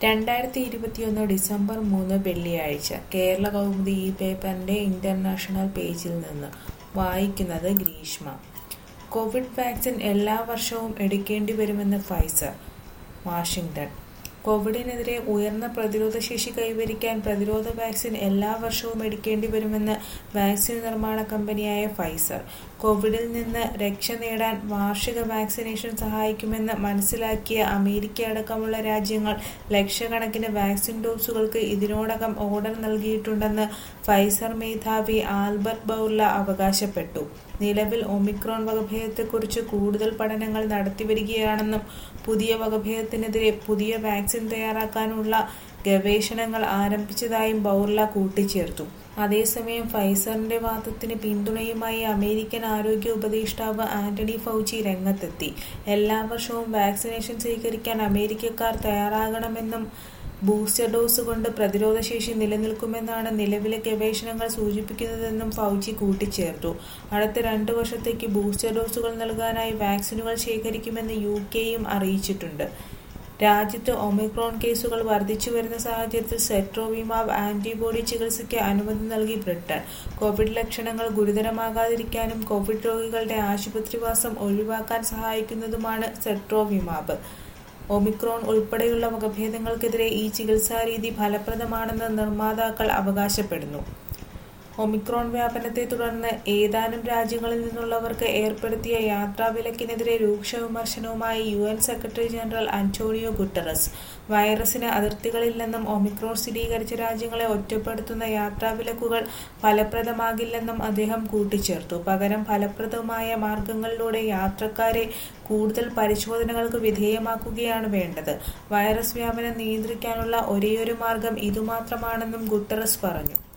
രണ്ടായിരത്തി ഇരുപത്തിയൊന്ന് ഡിസംബർ മൂന്ന് വെള്ളിയാഴ്ച കേരള കൗമുദി ഈ പേപ്പറിന്റെ ഇന്റർനാഷണൽ പേജിൽ നിന്ന് വായിക്കുന്നത് ഗ്രീഷ്മ കോവിഡ് വാക്സിൻ എല്ലാ വർഷവും എടുക്കേണ്ടി വരുമെന്ന് ഫൈസർ വാഷിംഗ്ടൺ കോവിഡിനെതിരെ ഉയർന്ന പ്രതിരോധശേഷി കൈവരിക്കാൻ പ്രതിരോധ വാക്സിൻ എല്ലാ വർഷവും എടുക്കേണ്ടി വരുമെന്ന് വാക്സിൻ നിർമ്മാണ കമ്പനിയായ ഫൈസർ കോവിഡിൽ നിന്ന് രക്ഷ നേടാൻ വാർഷിക വാക്സിനേഷൻ സഹായിക്കുമെന്ന് മനസ്സിലാക്കിയ അമേരിക്ക അടക്കമുള്ള രാജ്യങ്ങൾ ലക്ഷക്കണക്കിന് വാക്സിൻ ഡോസുകൾക്ക് ഇതിനോടകം ഓർഡർ നൽകിയിട്ടുണ്ടെന്ന് ഫൈസർ മേധാവി ആൽബർട്ട് ബൗർല അവകാശപ്പെട്ടു നിലവിൽ ഒമിക്രോൺ വകഭേദത്തെക്കുറിച്ച് കൂടുതൽ പഠനങ്ങൾ നടത്തിവരികയാണെന്നും പുതിയ വകഭേദത്തിനെതിരെ പുതിയ വാക്സിൻ തയ്യാറാക്കാനുള്ള ഗവേഷണങ്ങൾ ആരംഭിച്ചതായും ബൗർല കൂട്ടിച്ചേർത്തു അതേസമയം ഫൈസറിന്റെ വാദത്തിന് പിന്തുണയുമായി അമേരിക്കൻ ആരോഗ്യ ഉപദേഷ്ടാവ് ആന്റണി ഫൗച്ചി രംഗത്തെത്തി എല്ലാ വർഷവും വാക്സിനേഷൻ സ്വീകരിക്കാൻ അമേരിക്കക്കാർ തയ്യാറാകണമെന്നും ബൂസ്റ്റർ ഡോസ് കൊണ്ട് പ്രതിരോധശേഷി നിലനിൽക്കുമെന്നാണ് നിലവിലെ ഗവേഷണങ്ങൾ സൂചിപ്പിക്കുന്നതെന്നും ഫൗച്ചി കൂട്ടിച്ചേർത്തു അടുത്ത രണ്ടു വർഷത്തേക്ക് ബൂസ്റ്റർ ഡോസുകൾ നൽകാനായി വാക്സിനുകൾ ശേഖരിക്കുമെന്ന് യു കെയും അറിയിച്ചിട്ടുണ്ട് രാജ്യത്ത് ഒമിക്രോൺ കേസുകൾ വർദ്ധിച്ചു വരുന്ന സാഹചര്യത്തിൽ സെട്രോവിമാബ് ആന്റിബോഡി ചികിത്സയ്ക്ക് അനുമതി നൽകി ബ്രിട്ടൻ കോവിഡ് ലക്ഷണങ്ങൾ ഗുരുതരമാകാതിരിക്കാനും കോവിഡ് രോഗികളുടെ ആശുപത്രിവാസം ഒഴിവാക്കാൻ സഹായിക്കുന്നതുമാണ് സെട്രോവിമാബ് ഒമിക്രോൺ ഉൾപ്പെടെയുള്ള വകഭേദങ്ങൾക്കെതിരെ ഈ ചികിത്സാരീതി ഫലപ്രദമാണെന്ന് നിർമ്മാതാക്കൾ അവകാശപ്പെടുന്നു ഒമിക്രോൺ വ്യാപനത്തെ തുടർന്ന് ഏതാനും രാജ്യങ്ങളിൽ നിന്നുള്ളവർക്ക് ഏർപ്പെടുത്തിയ യാത്രാവിലക്കിനെതിരെ രൂക്ഷ വിമർശനവുമായി U N secretary general Antonio Guterres വൈറസിന് അതിർത്തികളില്ലെന്നും ഒമിക്രോൺ സ്ഥിരീകരിച്ച രാജ്യങ്ങളെ ഒറ്റപ്പെടുത്തുന്ന യാത്രാവിലക്കുകൾ ഫലപ്രദമാകില്ലെന്നും അദ്ദേഹം കൂട്ടിച്ചേർത്തു പകരം ഫലപ്രദമായ മാർഗങ്ങളിലൂടെ യാത്രക്കാരെ കൂടുതൽ പരിശോധനകൾക്ക് വിധേയമാക്കുകയാണ് വേണ്ടത് വൈറസ് വ്യാപനം നിയന്ത്രിക്കാനുള്ള ഒരേയൊരു മാർഗം ഇതുമാത്രമാണെന്നും ഗുട്ടറസ് പറഞ്ഞു